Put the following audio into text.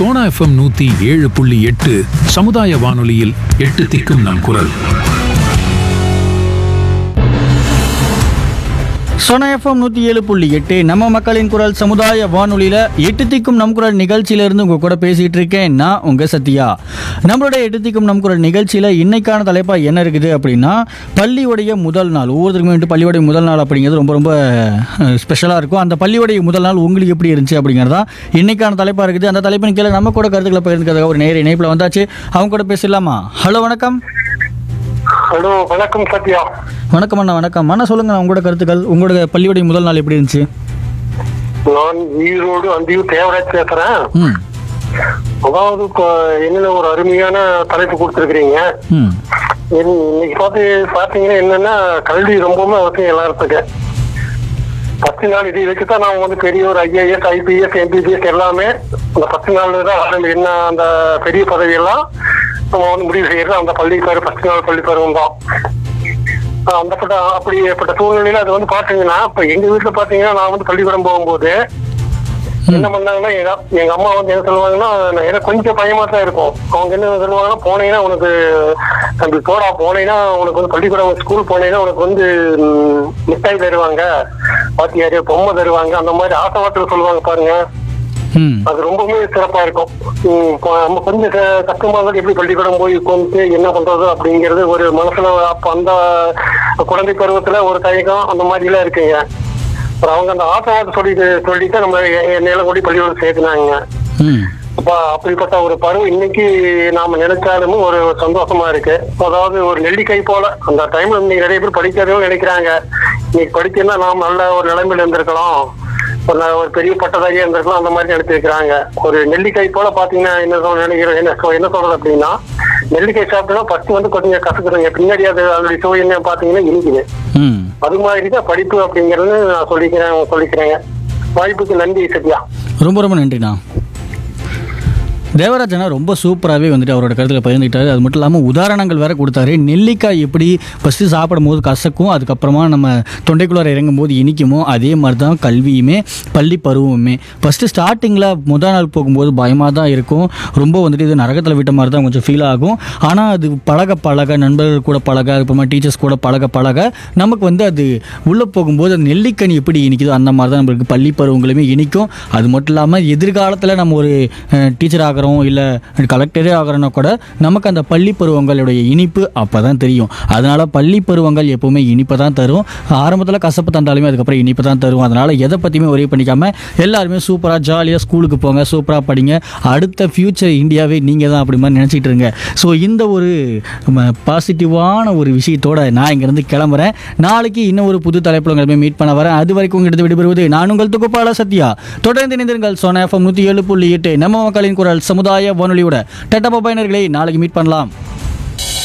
Sona FM நூத்தி ஏழு புள்ளி எட்டு சமுதாய வானொலியில் எட்டு திக்கும் நம் குரல் சோனா எஃப்எம் நூற்றி ஏழு புள்ளி எட்டு நம்ம மக்களின் குரல் சமுதாய வானொலியில் எட்டு திக்கும் நம் குரல் நிகழ்ச்சியிலேருந்து உங்கள் கூட பேசிகிட்டு இருக்கேன் நான் உங்கள் சத்யா நம்மளோட எட்டு திக்கும் நம் குரல் நிகழ்ச்சியில் இன்னைக்கான தலைப்பாக என்ன இருக்குது அப்படின்னா பள்ளியுடைய முதல் நாள் ஒவ்வொருத்தருக்குமே வந்துட்டு பள்ளியுடைய முதல் நாள் அப்படிங்கிறது ரொம்ப ரொம்ப ஸ்பெஷலாக இருக்கும் அந்த பள்ளியுடைய முதல் நாள் உங்களுக்கு எப்படி இருந்துச்சு அப்படிங்கிறது தான் இன்னைக்கான தலைப்பாக இருக்குது அந்த தலைப்பின் கீழே நம்ம கூட கருத்துக்களை பகிர்ந்துக்கிறதுக்காக ஒரு நேர இணைப்பில் வந்தாச்சு அவங்க கூட பேசலாமா ஹலோ வணக்கம் ஹலோ வணக்கம் சத்யா வணக்கம் அண்ணா வணக்கம் அண்ணா சொல்லுங்கள் உங்களோட கருத்துக்கள் உங்களோட பள்ளியுடைய முதல் நாள் எப்படி இருந்துச்சு நான் ஈரோடு அந்தியூர் தேவராஜ் பேசுறேன் ம் அதாவது இப்போ என்னென்ன ஒரு அருமையான தலைப்பு கொடுத்துருக்கீங்க ம் இன்னைக்கு பார்த்து பார்த்தீங்கன்னா என்னன்னா கல்வி ரொம்பவுமே அவசியம் எல்லாத்துக்கு பத்து நாள் இது வச்சு தான் நான் வந்து பெரிய ஒரு ஐஏஎஸ் ஐபிஎஸ் எம்பிபிஎஸ் எல்லாமே அந்த பத்து நாள் தான் ஆரம்பி என்ன அந்த பெரிய பதவி எல்லாம் நம்ம வந்து முடிவு செய்யறது அந்த பள்ளி பருவம் பத்து நாள் பள்ளி பருவம் தான் ஆஹ் அந்த பட்ட அப்படிப்பட்ட சூழ்நிலையில அது வந்து பாத்தீங்கன்னா இப்ப எங்க வீட்டுல பாத்தீங்கன்னா நான் வந்து பள்ளிக்கூடம் போகும்போது என்ன பண்ணாங்கன்னா எங்க எங்க அம்மா வந்து என்ன சொல்லுவாங்கன்னா நான் எனக்கு கொஞ்சம் பயமா தான் இருக்கும் அவங்க என்ன சொல்லுவாங்கன்னா போனீங்கன்னா உனக்கு தம்பி போடா போனீங்கன்னா உனக்கு வந்து பள்ளிக்கூடம் ஸ்கூல் போனீங்கன்னா உனக்கு வந்து ம், மிட்டாய் தருவாங்க பாத்தியாரு பொம்மை தருவாங்க அந்த மாதிரி ஆசைவாட்டில் சொல்லுவாங்க பாருங்க ம் அது ரொம்பவுமே சிறப்பா இருக்கும் உம் இப்போ நம்ம கொஞ்சம் க- கஷ்டமா இருந்தாலும் எப்படி பள்ளிக்கூடம் போய் உட்காந்து என்ன பண்றது அப்படிங்கிறது ஒரு மனசுல அப்ப அந்த குழந்தை பருவத்துல ஒரு தயக்கம் அந்த மாதிரி எல்லாம் இருக்குங்க அப்புறம் அவங்க அந்த ஆசைவாத சொல்லிட்டு சொல்லிட்டு நம்ம என்னையில கூடி பள்ளிக்கூடம் சேர்த்துனாங்க ம் அப்ப அப்படிப்பட்ட ஒரு பருவம் இன்னைக்கு நாம நினைச்சாலும் ஒரு சந்தோஷமா இருக்கு அதாவது ஒரு நெல்லிக்காய் போல அந்த டைம்ல இன்னைக்கு நிறைய பேர் படிக்கிறவங்க நினைக்கிறாங்க இன்னைக்கு படிச்சிருந்தா நாம் நல்ல ஒரு நிலைமையில இருந்திருக்கலாம் ஒரு ந- ஒரு பெரிய பட்டதாரியா இருந்திருக்கலாம் அந்த மாதிரி நினைச்சு வைக்கிறாங்க ஒரு நெல்லிக்காய் போல பாத்தீங்கன்னா என்ன சொல்ல நினைக்கிறேன் என்ன சொ- என்ன சொல்றது அப்படின்னா நெல்லிக்காய் சாப்பிட்டோம்னா ஃபர்ஸ்ட் வந்து கொஞ்சம் கசக்குதுங்க பின்னாடி அது அதனுடைய சுவை என்ன பாத்தீங்கன்னா இனிக்குது ம் அது மாதிரி தான் படிப்பு அப்படிங்கறது நான் சொல்லிக்கிறேன் சொல்லிக்கிறேங்க வாய்ப்புக்கு நன்றி சத்யா ரொம்ப ரொம்ப நன்றிண்ணா தேவராஜனா ரொம்ப சூப்பராகவே வந்துட்டு அவரோட கருத்தில் பகிர்ந்துக்கிட்டாரு அது மட்டும் இல்லாமல் உதாரணங்கள் வேற கொடுத்தாரு நெல்லிக்காய் எப்படி ஃபஸ்ட்டு சாப்பிடும் போது கசக்கும் அதுக்கப்புறமா நம்ம தொண்டைக்குள்ளார இறங்கும் போது இனிக்குமோ அதே மாதிரி தான் கல்வியுமே பள்ளி பருவமுமே ஃபஸ்ட்டு ஸ்டார்டிங்கில் முதல் நாள் போகும்போது பயமாக தான் இருக்கும் ரொம்ப வந்துட்டு இது நரகத்தில் விட்ட மாதிரி தான் கொஞ்சம் ஃபீல் ஆகும் ஆனால் அது பழக பழக நண்பர்கள் கூட பழக அப்புறமா டீச்சர்ஸ் கூட பழக பழக நமக்கு வந்து அது உள்ளே போகும்போது அந்த நெல்லிக்கனி எப்படி இனிக்குதோ அந்த மாதிரி தான் நம்மளுக்கு பள்ளி பருவங்களுமே இனிக்கும் அது மட்டும் இல்லாமல் எதிர்காலத்தில் நம்ம ஒரு டீச்சர் ஆகிறோம் இல்லை கலெக்டரே ஆகிறோன்னா கூட நமக்கு அந்த பள்ளி பருவங்களுடைய இனிப்பு அப்போ தான் தெரியும் அதனால் பள்ளி பருவங்கள் எப்போவுமே இனிப்பை தான் தரும் ஆரம்பத்தில் கசப்பு தந்தாலுமே அதுக்கப்புறம் இனிப்பு தான் தரும் அதனால் எதை பற்றியுமே ஒரே பண்ணிக்காம எல்லாருமே சூப்பராக ஜாலியாக ஸ்கூலுக்கு போங்க சூப்பராக படிங்க அடுத்த ஃப்யூச்சர் இந்தியாவே நீங்கள் தான் அப்படி மாதிரி நினச்சிட்டு இருங்க ஸோ இந்த ஒரு பாசிட்டிவான ஒரு விஷயத்தோட நான் இங்கேருந்து கிளம்புறேன் நாளைக்கு இன்னும் ஒரு புது தலைப்பில் உங்களை மீட் பண்ண வரேன் அது வரைக்கும் உங்கள்கிட்ட விடைபெறுவது நான் உங்கள் தொகுப்பாளர் சத்யா தொடர்ந்து இணைந்திருங்கள் சோனா எஃப்எம் நூற்றி ஏழு புள்ளி எட்டு நம்ம மக்களின் குரல் சமுதாய வானொலியோட டட்டா பயனர்களை நாளைக்கு மீட் பண்ணலாம்